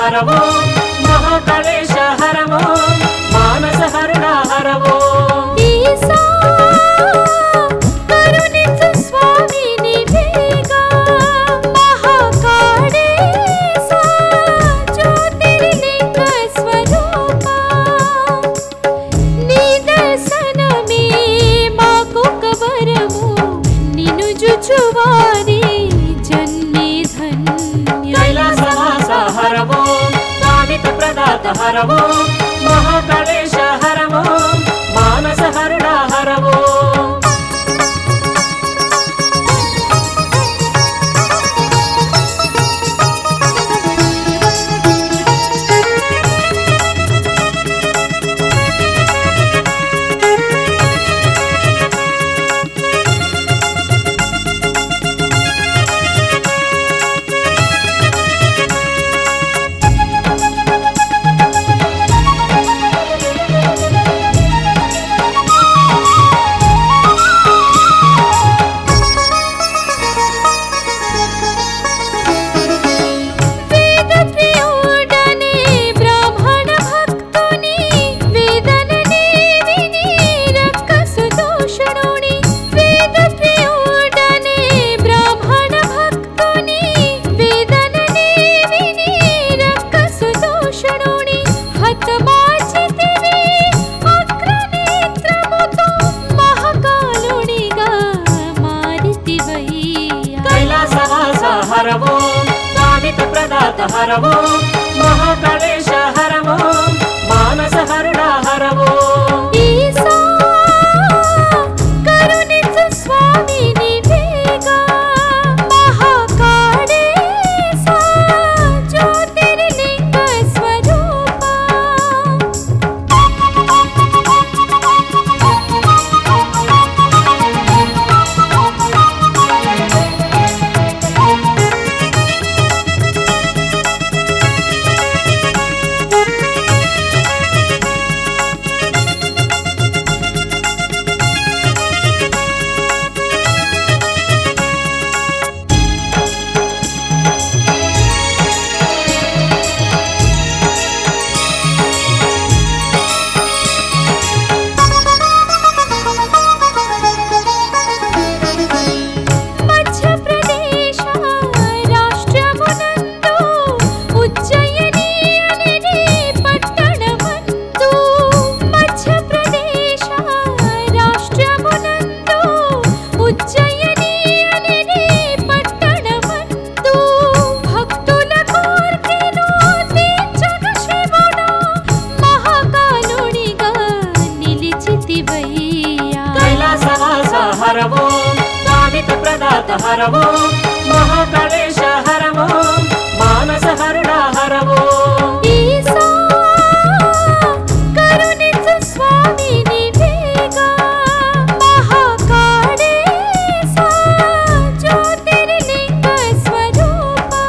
హరవో మహాకళేశ హరవో మానస హరుణ హరవో ఈశా కరుణించు స్వామి నీవేగా మహాకాళేశా జ్యోతిర్లింగ స్వరూపా నీ దర్శనమే మాకొక వరము నిన్ను జుచువారి జన్మే ధన్య కైలాసవాస హరవో కామిత ప్రదాత హరవో మహాకళేశ హరవో మానస హరుణ హరవో వేద ప్రియుడనే బ్రాహ్మణ భక్తుని వేదననే విని రక్కసు దోషుడుని వేద ప్రియుడనే బ్రాహ్మణ భక్తుని వేదననే విని రక్కసు దోషుడుని హతమార్చితివి అగ్రనేత్రముతో మహాకాలునిగా మారితివయ్యా కైలాసవాస హరవో కామిత ప్రదాత హరవో మహాకళేశ హరవో మానస హరుణ హరవో ఈశా కరుణించు స్వామి నీవేగా మహాకాళేశా జ్యోతిర్లింగ స్వరూపా మధ్యప్రదేశ రాష్ట్రమునందు ఉజ్జయిని అనేది పట్టణమందు మధ్యప్రదేశ రాష్ట్రమునందు ఉజ్జయిని అనేది పట్టణమందు భక్తుల కోర్కెను తీర్చగ శివుడా మహాకాలునిగా నిలిచితివయ్యా కైలాసవాస హరవో కామిత ప్రదాత హరవో మహాకళేశ హరవో మానస హరుణ హరవో ఈశా కరుణించు స్వామి నీవేగా మహాకాళేశా జ్యోతిర్లింగ స్వరూపా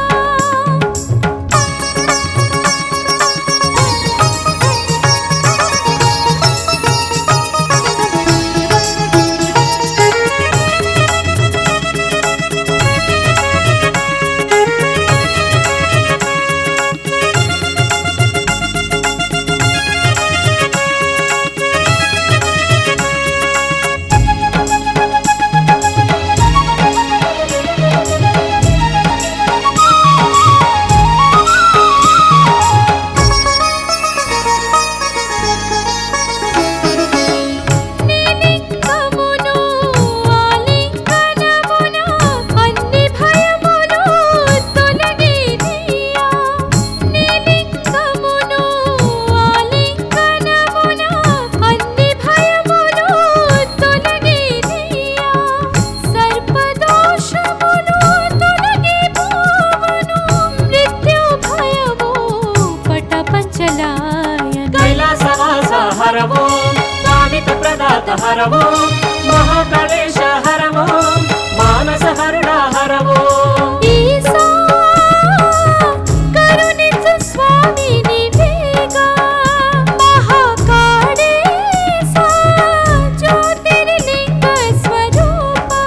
నీలింగమును ఆలింగనమున అన్ని భయములు తొలగినియా నీలింగమును ఆలింగనమున అన్ని భయములు తొలగినియా సర్పదోషములు తొలగిపోవును మృత్యు భయము పటపంచలాయన కైలాసవాస హరవో కామిత ప్రదాత హరవో మహాకళేశ హరవో మానస హరుణ హరవో ఈశా కరుణించు స్వామి నీవేగా మహాకాళేశా జ్యోతిర్లింగ స్వరూపా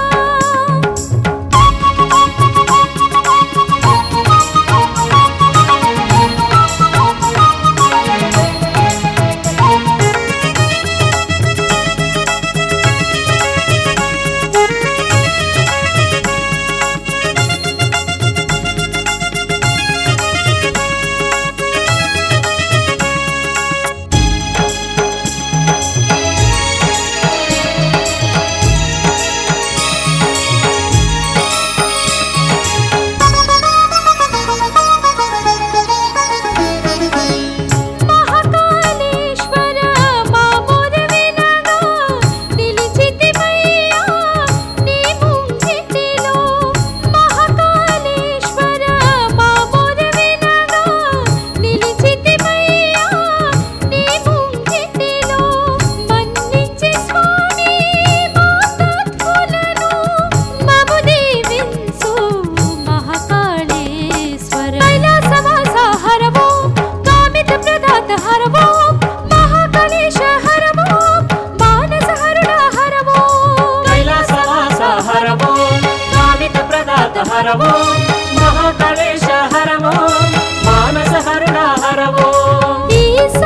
హరవో మహాకాళేశ హరవో మానస హరుణ హరవో ఈశా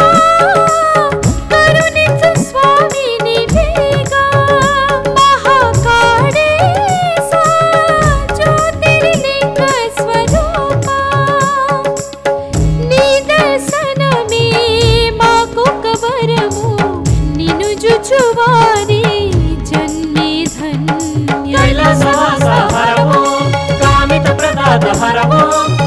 కరుణించు స్వామి నీవేగా మహాకాళేశ జ్యోతిర్లింగ స్వరూపా నీ దర్శనమే మాకు కవరము నిన్ను జుచువారి జన్మే ధన్య కైలాసవాస హరవో కామిత ప్రదాత హరవో